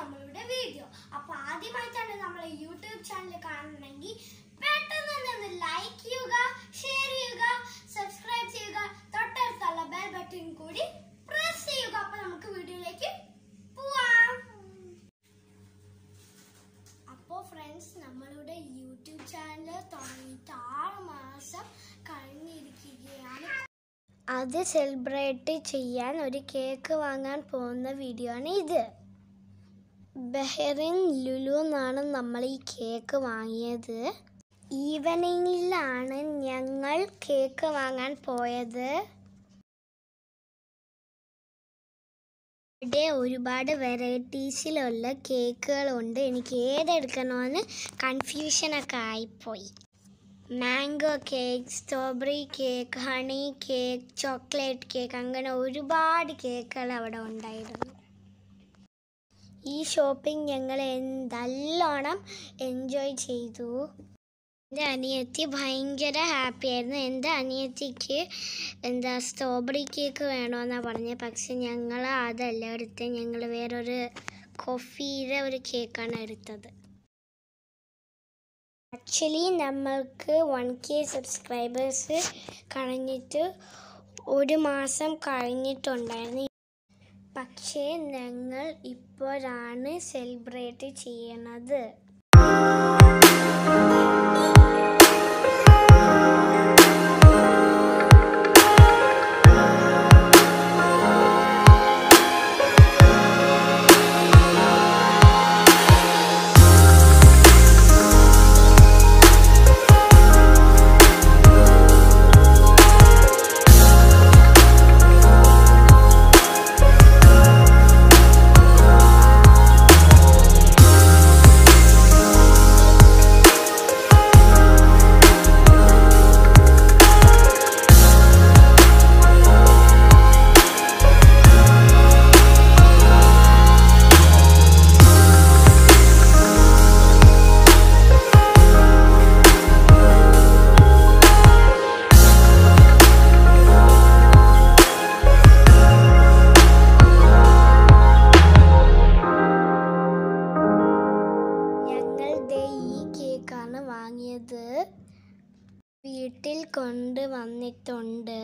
നമ്മളുടെ വീഡിയോ അപ്പൊ ആദ്യമായിട്ടാണ് നമ്മളെ യൂട്യൂബ് ചാനൽ കാണണമെങ്കിൽ പെട്ടെന്ന് തന്നെ ഒന്ന് ലൈക്ക് ചെയ്യുക ഷെയർ ചെയ്യുക സബ്സ്ക്രൈബ് ചെയ്യുക തൊട്ടടുത്തുള്ള ബെൽ ബട്ടൺ കൂടി പ്രസ് ചെയ്യുക അപ്പൊ നമുക്ക് വീഡിയോയിലേക്ക് പോവാം അപ്പോ ഫ്രണ്ട്സ് നമ്മളുടെ യൂട്യൂബ് ചാനൽ തുടങ്ങിയിട്ട് ആറ് മാസം കഴിഞ്ഞിരിക്കുകയാണ് അത് സെലിബ്രേറ്റ് ചെയ്യാൻ ഒരു കേക്ക് വാങ്ങാൻ പോകുന്ന വീഡിയോ ആണ് ഇത് ബഹ്റിൻ ലുലു എന്നാണ് നമ്മൾ ഈ കേക്ക് വാങ്ങിയത് ഈവനിങ്ങിലാണ് ഞങ്ങൾ കേക്ക് വാങ്ങാൻ പോയത് ഇവിടെ ഒരുപാട് വെറൈറ്റീസിലുള്ള കേക്കുകളുണ്ട് എനിക്ക് ഏതെടുക്കണമെന്ന് കൺഫ്യൂഷനൊക്കെ ആയിപ്പോയി mango cake strawberry cake honey cake chocolate cake അങ്ങനെ ഒരുപാട് കേക്കുകൾ അവിടെ ഉണ്ടായിരുന്നു ഈ ഷോപ്പിംഗ് ഞങ്ങൾ എൻ- നല്ലോണം എൻജോയ് ചെയ്തു എൻ്റെ അനിയത്തി ഭയങ്കര ഹാപ്പി ആയിരുന്നു എൻ്റെ അനിയത്തിക്ക് എന്താ സ്ട്രോബെറി കേക്ക് വേണമെന്നാണ് പറഞ്ഞത് പക്ഷെ ഞങ്ങൾ അതല്ല എടുത്തത് ഞങ്ങൾ വേറൊരു കോഫിയുടെ ഒരു കേക്കാണ് എടുത്തത് ആക്ച്വലി നമ്മൾക്ക് വൺ കെ സബ്സ്ക്രൈബേഴ്സ് കഴിഞ്ഞിട്ട് ഒരു മാസം കഴിഞ്ഞിട്ടുണ്ടായിരുന്നു പക്ഷേ ഞങ്ങൾ ഇപ്പോഴാണ് സെലിബ്രേറ്റ് ചെയ്യണത് ഞങ്ങൾ ദേ ഈ കേക്കാണ് വാങ്ങിയത് വീട്ടിൽ കൊണ്ട് വന്നിട്ടുണ്ട്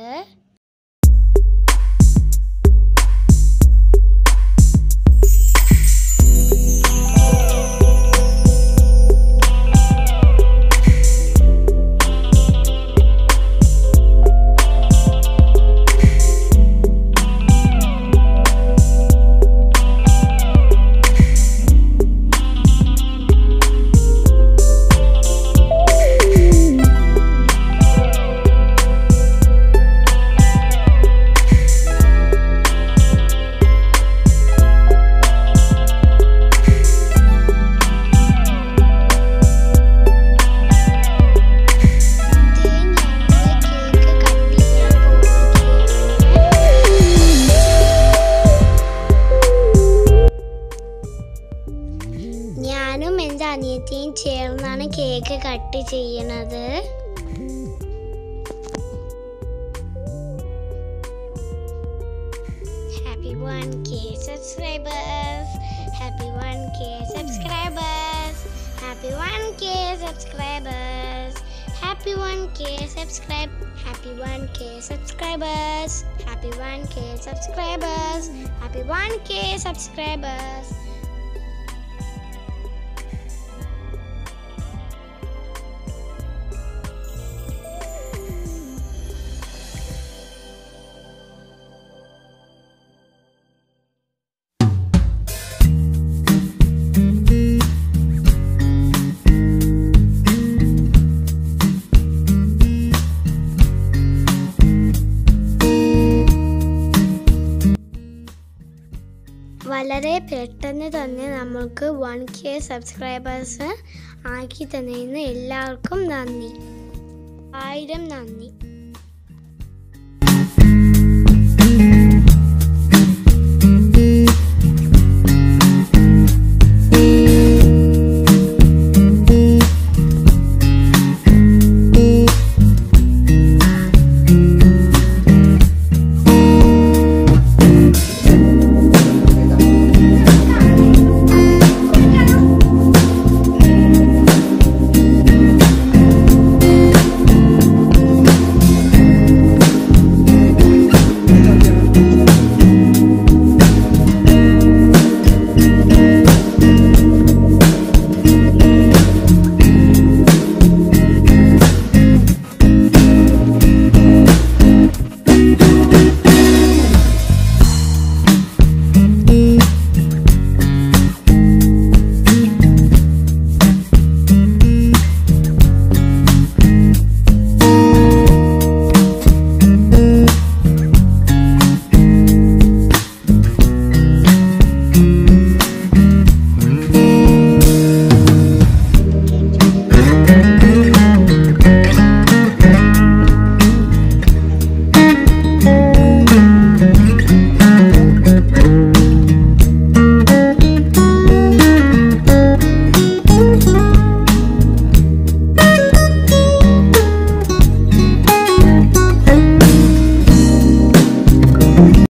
ദേ ഞങ്ങൾ കേക്ക് കട്ട് ചെയ്യാൻ പോവുകയാണ്. ഞാനും എൻ്റെ അനിയത്തിയും ചേർന്നാണ് കേക്ക് കട്ട് ചെയ്യണത് Happy 1k subscribers. Happy 1k subscribers. Happy 1k subscribers. Happy 1k subscribe. Happy 1k subscribers. Happy 1k subscribers. Happy 1k subscribers. വളരെ പെട്ടെന്ന് തന്നെ നമ്മൾക്ക് വൺ കെ സബ്സ്ക്രൈബേഴ്സ് ആക്കി തന്നതിന് എല്ലാവർക്കും നന്ദി ആയിരം നന്ദി